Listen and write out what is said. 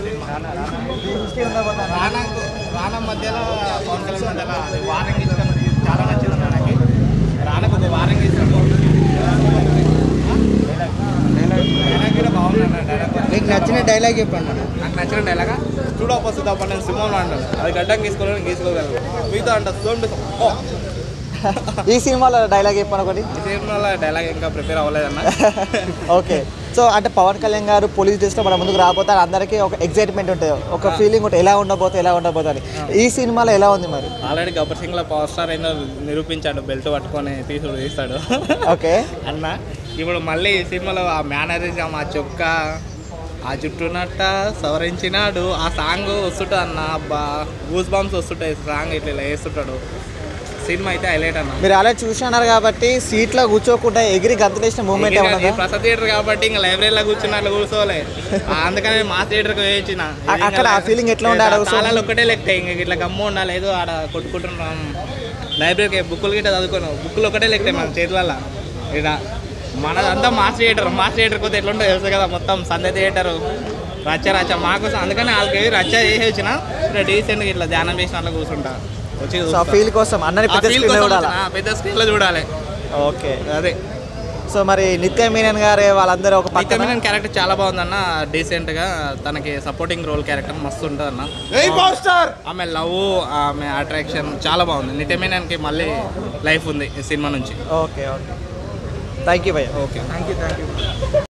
Cinema రానాకు రానా మధ్యలో పవన్ కళ్యాణ్ మధ్యలో అది వారంగా ఇచ్చిన చాలా నచ్చింది నాకు రానకు ఒక వారంగా ఇచ్చిన డైలాగ్ కూడా బాగుంది అన్న డైలాగ్ మీకు నచ్చిన డైలాగ్ చెప్పండి నాకు నచ్చిన డైలాగ్ చూడ వస్తుంది అప్పుడు నేను సింహంలో అంటాను అది గడ్డం గీసుకోవాలని గీసుకోగలను మీతో అంట సోండి ఓ ఈ సినిమాలో డైలాగ్ చెప్పండి ఒకటి ఈ సినిమాలో డైలాగ్ ఇంకా ప్రిపేర్ అవ్వలేదన్న ఓకే సో అంటే పవన్ కళ్యాణ్ గారు పోలీస్ డ్రెస్లో మన ముందుకు రాబోతారు అందరికీ ఒక ఎగ్జైట్మెంట్ ఉంటుంది ఒక ఫీలింగ్ ఉంటుంది ఎలా ఉండబోతే ఎలా ఉండబోతే అని ఈ సినిమాలో ఎలా ఉంది మరి ఆల్రెడీ గబ్బర్ సింగ్ లో పవర్ స్టార్ ఏందో నిరూపించాడు బెల్ట్ పట్టుకొని తీసుడు తీస్తాడు ఓకే అన్న ఇప్పుడు మళ్ళీ ఈ సినిమాలో ఆ మేనరిజం ఆ చొక్క ఆ జుట్టునట్ట సవరించినాడు ఆ సాంగ్ వస్తుంటుంది అన్న అబ్బా గూస్ బాంబ్స్ వస్తుంటాయి సాంగ్ ఇట్లా ఇలా వేస్తుంటాడు సినిమా అయితే హైలైట్ అన్న మీరు అలా చూసినారు కాబట్టి సీట్లో కూర్చోకుండా ఎగిరి గంతులేసిన మూమెంట్ ఇది ఏమన్నా ప్రసాద్ థియేటర్ కాబట్టి ఇంకా లైబ్రరీలో కూర్చున్నట్లు కూర్చోలే ఆ, అందుకని మా థియేటర్కి వేయించిన అ- అక్కడ ఆ feeling ఎట్లా ఉండే ఆడ కూర్చొని? తాళాలు ఒకటే లెక్క ఇంక ఇట్లా గమ్ము ఉండాలి ఏదో ఆడ కొట్టుకుంటున్నాం లైబ్రరీకి బుక్కులు గిట్ట చదువుకోను బుక్కులు ఒకటే లెక్క మన చేతులలో ఇక్కడ మనదంతా మాస్ థియేటర్ మాస్ థియేటర్ కొద్ది ఎట్లుంటో తెలుసు కదా మొత్తం సంధ్య థియేటర్ రచ్చ రచ్చ మాకోసం అందుకని వాళ్ళకి రచ్చ చేసి వచ్చిన ఇక్కడ డీసెంట్గా ఇట్లా ధ్యానం చేసిన అట్లా కూర్చుంటా వచ్చి సో ఫీల్ కోసం అన్నని ఆ పెద్ద feel స్క్రీన్ కోసం చూడాలి వచ్చిన, పెద్ద స్క్రీన్లో చూడాలి ఓకే అదే సో మరి నిత్య మీనన్ గారు వాళ్ళందరూ ఒక పక్కన నిత్యమైన క్యారెక్టర్ చాలా బాగుందన్న డీసెంట్ గా తనకి సపోర్టింగ్ రోల్ క్యారెక్టర్ మస్తు ఉంటుంది అన్న ఆమె లవ్ ఆమె అట్రాక్షన్ చాలా బాగుంది నిత్యమేనానికి మళ్ళీ లైఫ్ ఉంది ఈ సినిమా నుంచి ఓకే ఓకే థ్యాంక్ యూ భయ్య okay thank you thank you